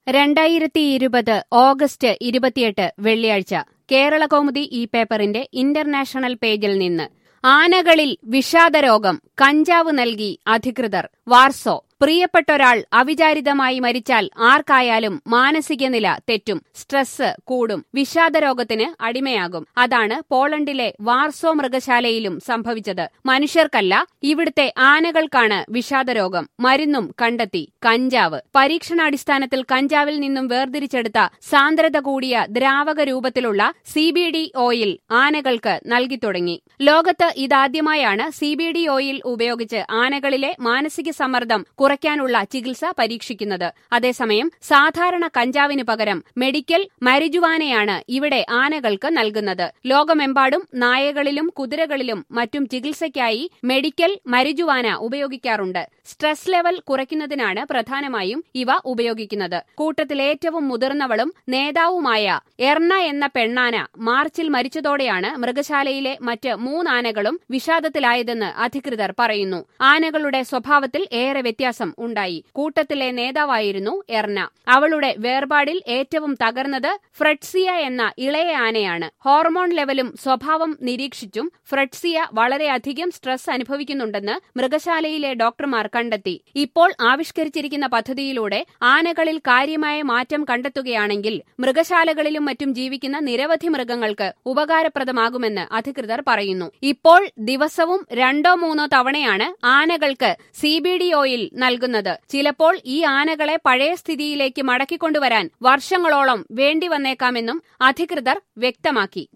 രണ്ടായിരത്തി ഇരുപത് ഓഗസ്റ്റ് ഇരുപത്തിയെട്ട് വെള്ളിയാഴ്ച കേരളകൗമുദി ഈ പേപ്പറിന്റെ ഇന്റർനാഷണൽ പേജിൽ നിന്ന് ആനകളിൽ വിഷാദരോഗം കഞ്ചാവ് നൽകി അധികൃതർ വാർസോ പ്രിയപ്പെട്ടൊരാൾ അവിചാരിതമായി മരിച്ചാൽ ആർക്കായാലും മാനസിക നില തെറ്റും സ്ട്രെസ് കൂടും വിഷാദരോഗത്തിന് അടിമയാകും അതാണ് പോളണ്ടിലെ വാർസോ മൃഗശാലയിലും സംഭവിച്ചത് മനുഷ്യർക്കല്ല ഇവിടുത്തെ ആനകൾക്കാണ് വിഷാദരോഗം മരുന്നും കണ്ടെത്തി കഞ്ചാവ് പരീക്ഷണാടിസ്ഥാനത്തിൽ കഞ്ചാവിൽ നിന്നും വേർതിരിച്ചെടുത്ത സാന്ദ്രത കൂടിയ ദ്രാവക രൂപത്തിലുള്ള സി ബി ഡി ഓയിൽ ആനകൾക്ക് നൽകി തുടങ്ങി ലോകത്ത് ഇതാദ്യമായാണ് സി ബി ഡി ഓയിൽ ഉപയോഗിച്ച് ആനകളിലെ മാനസിക സമ്മർദ്ദം കുറയ്ക്കാനുള്ള ചികിത്സ പരീക്ഷിക്കുന്നത് അതേസമയം സാധാരണ കഞ്ചാവിന് പകരം മെഡിക്കൽ മരിജുവാനയാണ് ഇവിടെ ആനകൾക്ക് നൽകുന്നത് ലോകമെമ്പാടും നായകളിലും കുതിരകളിലും മറ്റും ചികിത്സയ്ക്കായി മെഡിക്കൽ മരിജുവാന ഉപയോഗിക്കാറുണ്ട് സ്ട്രെസ് ലെവൽ കുറയ്ക്കുന്നതിനാണ് പ്രധാനമായും ഇവ ഉപയോഗിക്കുന്നത് കൂട്ടത്തിൽ ഏറ്റവും മുതിർന്നവളും നേതാവുമായ എർണ എന്ന പെണ്ണാന മാർച്ചിൽ മരിച്ചതോടെയാണ് മൃഗശാലയിലെ മറ്റ് മൂന്നാനകളും വിഷാദത്തിലായതെന്ന് അധികൃതർ പറയുന്നു ആനകളുടെ സ്വഭാവത്തിൽ ഏറെ വ്യത്യാസം ഉണ്ടായി കൂട്ടത്തിലെ നേതാവായിരുന്നു എർണ അവളുടെ വേർപാടിൽ ഏറ്റവും തകർന്നത് ഫ്രെഡ്സിയ എന്ന ഇളയ ആനയാണ് ഹോർമോൺ ലെവലും സ്വഭാവം നിരീക്ഷിച്ചും ഫ്രെഡ്സിയ വളരെയധികം സ്ട്രെസ് അനുഭവിക്കുന്നുണ്ടെന്ന് മൃഗശാലയിലെ ഡോക്ടർമാർ കണ്ടെത്തി ഇപ്പോൾ ആവിഷ്കരിച്ചിരിക്കുന്ന പദ്ധതിയിലൂടെ ആനകളിൽ കാര്യമായ മാറ്റം കണ്ടെത്തുകയാണെങ്കിൽ മൃഗശാലകളിലും മറ്റും ജീവിക്കുന്ന നിരവധി മൃഗങ്ങൾക്ക് ഉപകാരപ്രദമാകുമെന്ന് അധികൃതർ പറയുന്നു ഇപ്പോൾ ദിവസവും രണ്ടോ മൂന്നോ തവണയാണ് ആനകൾക്ക് സി ബി ഡി ഓയിൽ നൽകുന്നത് ചിലപ്പോൾ ഈ ആനകളെ പഴയ സ്ഥിതിയിലേക്ക് മടക്കിക്കൊണ്ടുവരാൻ വർഷങ്ങളോളം വേണ്ടിവന്നേക്കാമെന്നും അധികൃതർ വ്യക്തമാക്കി